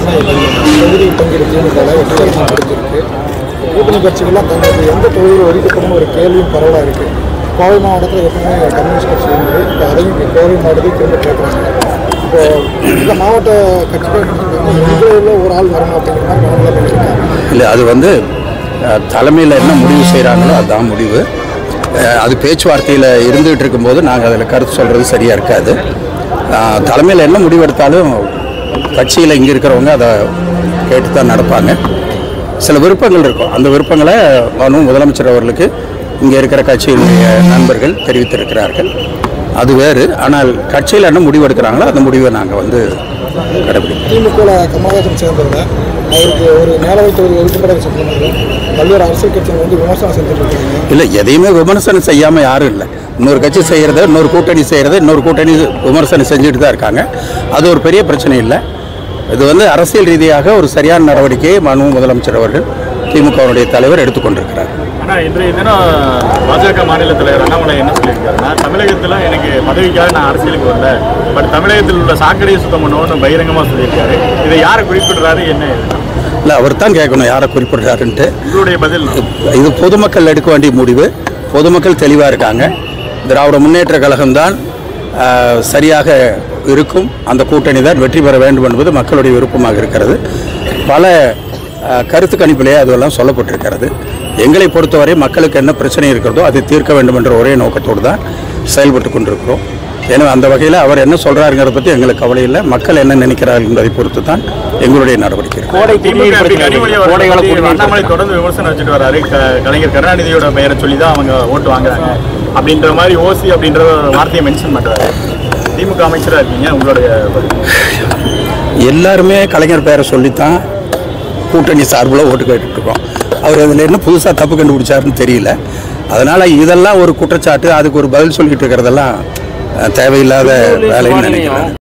தொகுதி பங்கீடு திமுக எட்டு வருஷம் முடிஞ்சிருக்கு கூட்டணி கட்சிகள்லாம் தங்களுக்கு எந்த தொகுதியில் ஒதுக்கப்படும் ஒரு கேள்வியும் பரவலாக இருக்குது கோவை மாவட்டத்தில் எப்பவுமே கம்யூனிஸ்ட் கட்சி இருந்தது இப்போ அதையும் இப்போ கோவை மாவட்டத்தையும் திரும்ப கேட்குறாங்க இப்போ இந்த மாவட்ட கட்சிகள் எங்களுக்குள்ள ஒரு ஆள் வரணும் அப்படிங்கிற மாதிரி மனநிலை பண்ணியிருக்காங்க இல்லை அது வந்து தலைமையில் என்ன முடிவு செய்கிறாங்களோ அதுதான் முடிவு அஹ், அது பேச்சுவார்த்தையில் இருந்துகிட்டு இருக்கும்போது நாங்கள் அதில் கருத்து சொல்கிறது சரியாக இருக்காது தலைமையில் என்ன முடிவு எடுத்தாலும் கட்சியில் இங்கே இருக்கிறவங்க அதை கேட்டு தான் நடப்பாங்க சில விருப்பங்கள் இருக்கும் அந்த விருப்பங்களை மனு முதலமைச்சர் அவர்களுக்கு இங்கே இருக்கிற கட்சியினுடைய நண்பர்கள் தெரிவித்திருக்கிறார்கள் அது வேறு ஆனால் கட்சியில் என்ன முடிவு எடுக்கிறாங்களோ அந்த முடிவை நாங்கள் வந்து கடைபிடிப்போம் திமுகவில் கமலஹாசன் சேர்ந்தவங்க அவருக்கு ஒரு மேலவை தொகுதி ஒதுக்கப்பட சொன்னாங்க பல்வேறு அரசியல் கட்சிகள் வந்து விமர்சனம் செஞ்சுட்டு இருக்காங்க இல்லை எதையுமே விமர்சனம் செய்யாமல் யாரும் இல்லை இன்னொரு கட்சி செய்கிறத இன்னொரு கூட்டணி செய்கிறத இன்னொரு கூட்டணி விமர்சனம் செஞ்சுட்டு தான் இருக்காங்க அது ஒரு பெரிய பிரச்சனை இல்லை இது வந்து அரசியல் ரீதியாக ஒரு சரியான நடவடிக்கையை மனு முதலமைச்சர் அவர்கள் திமுகவுடைய தலைவர் எடுத்துக்கொண்டிருக்கிறார் ஆனால் இன்றைய தினம் பாஜக மாநில தலைவர் அண்ணாமலை என்ன சொல்லியிருக்காருன்னா தமிழகத்தில் எனக்கு பதவிக்காக நான் அரசியலுக்கு வரல பட் தமிழகத்தில் உள்ள சாக்கடையை சுத்தம் பண்ணணும்னு பகிரங்கமாக சொல்லியிருக்காரு இதை யாரை குறிப்பிடுறாரு என்ன ஏதுன்னா? இல்லை அவர் தான் கேட்கணும் யாரை குறிப்பிடுறாருன்ட்டு உங்களுடைய பதில் இது பொதுமக்கள் எடுக்க வேண்டிய முடிவு பொதுமக்கள் தெளிவாக இருக்காங்க திராவிட முன்னேற்ற கழகம்தான் ஆஹ், சரியாக இருக்கும் அந்த கூட்டணி தான் வெற்றி பெற வேண்டும் என்பது மக்களுடைய விருப்பமாக இருக்கிறது பல ஆஹ், கருத்து கணிப்பிலே அதுவெல்லாம் சொல்லப்பட்டிருக்கிறது எங்களை பொறுத்தவரை மக்களுக்கு என்ன பிரச்சனை இருக்கிறதோ அதை தீர்க்க வேண்டும் என்ற ஒரே நோக்கத்தோடு தான் செயல்பட்டு கொண்டிருக்கிறோம் எனவே அந்த வகையில் அவர் என்ன சொல்கிறாருங்கிறத பற்றி எங்களுக்கு கவலை இல்லை மக்கள் என்ன நினைக்கிறார்கள் என்பதை பொறுத்து தான் எங்களுடைய நடவடிக்கை இருக்கும் கோடை திமுக குடிநீர் எப்படி பிரச்சனை கனிமொழி இருக்கு. கோடை கால அவர்கள் குடிநீர் அண்ணாமலை பிரச்சனை. தொடர்ந்து விமர்சனம் வச்சுட்டு வராரு க- கலைஞர் கருணாநிதியோட பெயரை சொல்லி தான் அவங்க ஓட்டு வாங்குறாங்க அப்படின்ற மாதிரி ஓசி அப்படின்ற ஒரு வார்த்தையை மென்ஷன் பண்றாரு திமுக அமைச்சராக இருக்கீங்க உங்களுடைய பதில் எல்லாருமே கலைஞர் பேரை சொல்லித்தான் கூட்டணி சார்பில் ஓட்டு கேட்டுட்டு இருக்கோம் அவர் அதில் என்ன புதுசாக தப்பு கண்டுபிடிச்சாருன்னு தெரியல அதனால் இதெல்லாம் ஒரு குற்றச்சாட்டு அதுக்கு ஒரு பதில் சொல்லிட்டு இருக்கிறதெல்லாம் அஹ், தேவையில்லாத வேலைன்னு நினைக்கிறேன்